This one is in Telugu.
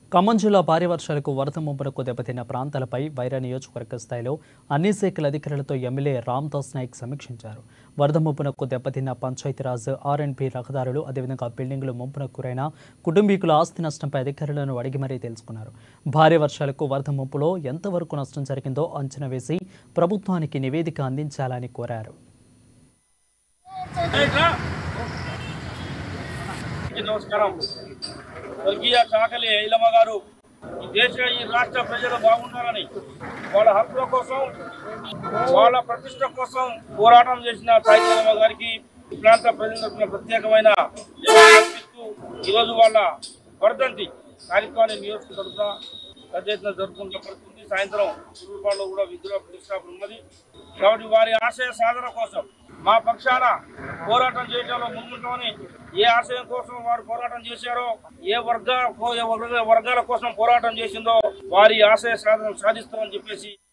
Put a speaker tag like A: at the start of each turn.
A: ఖమ్మం జిల్లా భారీ వర్షాలకు వరద ముంపునకు దెబ్బతిన్న ప్రాంతాలపై వైరా నియోజకవర్గ స్థాయిలో అన్ని శాఖల అధికారులతో ఎమ్మెల్యే రామ్దాస్ నాయక్ సమీక్షించారు వరద ముంపునకు దెబ్బతిన్న పంచాయతీరాజ్ ఆర్ఎండ్బి రహదారులు అదేవిధంగా బిల్డింగులు ముంపునకు గురైన కుటుంబీకుల ఆస్తి నష్టంపై అధికారులను అడిగి మరీ తెలుసుకున్నారు భారీ వర్షాలకు వరద ముంపులో ఎంతవరకు నష్టం జరిగిందో అంచనా వేసి ప్రభుత్వానికి నివేదిక అందించాలని కోరారు
B: అందరికీ నమస్కారం స్వర్గీయ చాకలి ఐలమ్మ గారు ఈ దేశ ఈ రాష్ట్ర ప్రజలు బాగుండాలని వాళ్ళ హక్కుల కోసం వాళ్ళ ప్రతిష్ట కోసం పోరాటం చేసిన సాయిలమ్మ గారికి ఈ ప్రాంత ప్రజల తరపున ప్రత్యేకమైన జవాబు అర్పిస్తూ ఈరోజు వాళ్ళ వర్ధంతి కార్యక్రమాన్ని నియోజకవర్గ తరఫున పెద్ద ఎత్తున జరుపుకుంటూ పడుతుంది సాయంత్రం సూర్యపాడులో కూడా విద్యుత్ ప్రతిష్టాపన ఉన్నది కాబట్టి వారి ఆశయ సాధన కోసం మా పక్షాన పోరాటం చేయడంలో ముందుంటామని ఏ ఆశయం కోసం వారు పోరాటం చేశారో ఏ వర్గ ఏ వర్గ- వర్గాల కోసం పోరాటం చేసిందో వారి ఆశయ సాధన సాధిస్తామని చెప్పేసి